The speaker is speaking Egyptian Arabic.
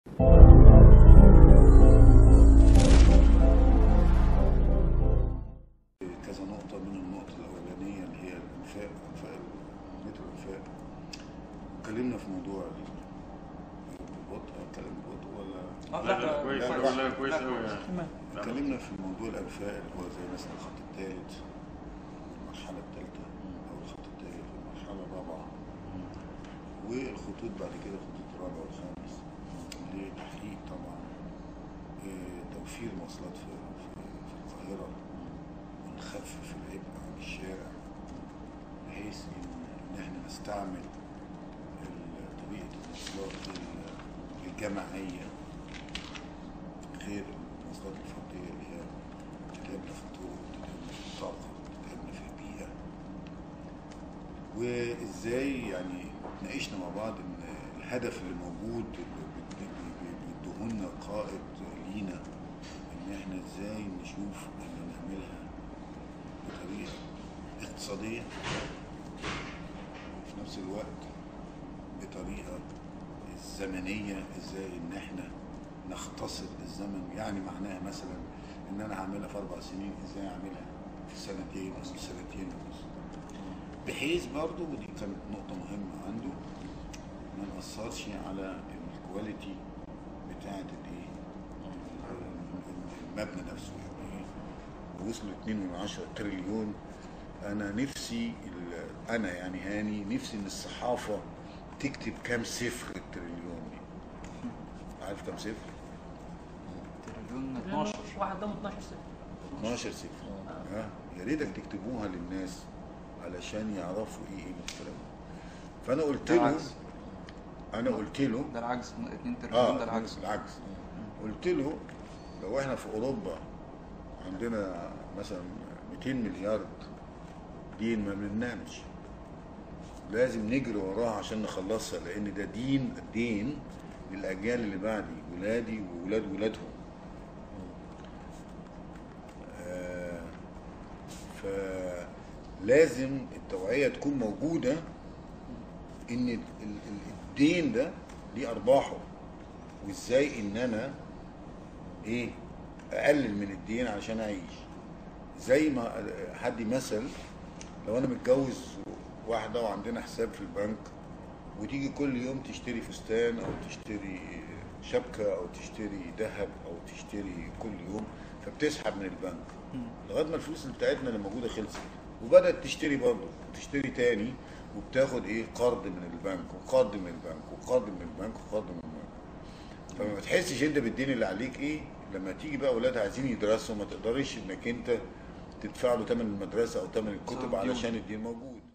كذا نقطة من النقطة الأولانية اللي هي الإنفاق إنفاق متر الإنفاق اتكلمنا في موضوع البطء أتكلم ببطء ولا اه لا لا كويس لا، أوي لا، لا كويس لا، أوي كويس. يعني تمام اتكلمنا في موضوع الأنفاق اللي هو زي مثلا الخط الثالث المرحلة الثالثة أو الخط الثالث المرحلة الرابعة والخطوط بعد كده الخطوط الرابع والخامس لتحقيق طبعا آه، توفير مواصلات في في في القاهرة ونخفف العبء عن الشارع بحيث إن إن إحنا نستعمل ال- طريقة المواصلات ال- الجماعية غير المواصلات الفردية اللي هي تتعبنا في الطرق تتعبنا في الطاقة تتعبنا في البيئة وازاي يعني ناقشنا مع بعض ان الهدف اللي موجود اللي بت- بي- بي- بيديهولنا قائد لينا ان احنا ازاي نشوف ان نعملها بطريقة اقتصادية وفي نفس الوقت بطريقة الزمنية ازاي ان احنا نختصر الزمن يعني معناها مثلا ان انا هعملها في اربع سنين ازاي اعملها في سنتين او سنتين ونص بحيث برضو ودي كانت نقطة مهمة عنده ما نأثرش على الكواليتي بتاعة الايه المبنى نفسه يعني وصلوا 2 من 10 تريليون انا نفسي ال- انا يعني هاني نفسي ان الصحافة تكتب كام صفر التريليون دي عارف كام صفر؟ تريليون 12 واحد قدامه 12 سنه 12 صفر ها يا ريتك تكتبوها للناس علشان يعرفوا ايه قيمه الكلام ده. فانا قلت ده له العكس. انا قلت له ده العكس 2 تريليون اه ده العكس العكس قلت له لو احنا في اوروبا عندنا مثلا 200 مليار دين ما بننامش لازم نجري وراها عشان نخلصها لان ده دين دين للاجيال اللي بعدي ولادي وولاد ولادهم آه، فلازم التوعية تكون موجودة ان ال- ال- ال- الدين ده ليه ارباحه وازاي ان انا ايه اقلل من الدين عشان اعيش زي ما حد مثل لو انا متجوز واحده وعندنا حساب في البنك وتيجي كل يوم تشتري فستان او تشتري شبكه او تشتري ذهب او تشتري كل يوم فبتسحب من البنك لغايه ما الفلوس اللي بتاعتنا اللي موجوده خلصت وبدات تشتري برضه وتشتري تاني وبتاخد ايه قرض من البنك وقرض من البنك وقرض من البنك وقرض من البنك فما بتحسش انت بالدين اللي عليك ايه لما تيجي بقى اولاد عايزين يدرسوا ما تقدرش انك انت تدفع له ثمن المدرسه او ثمن الكتب ديون. علشان الدين موجود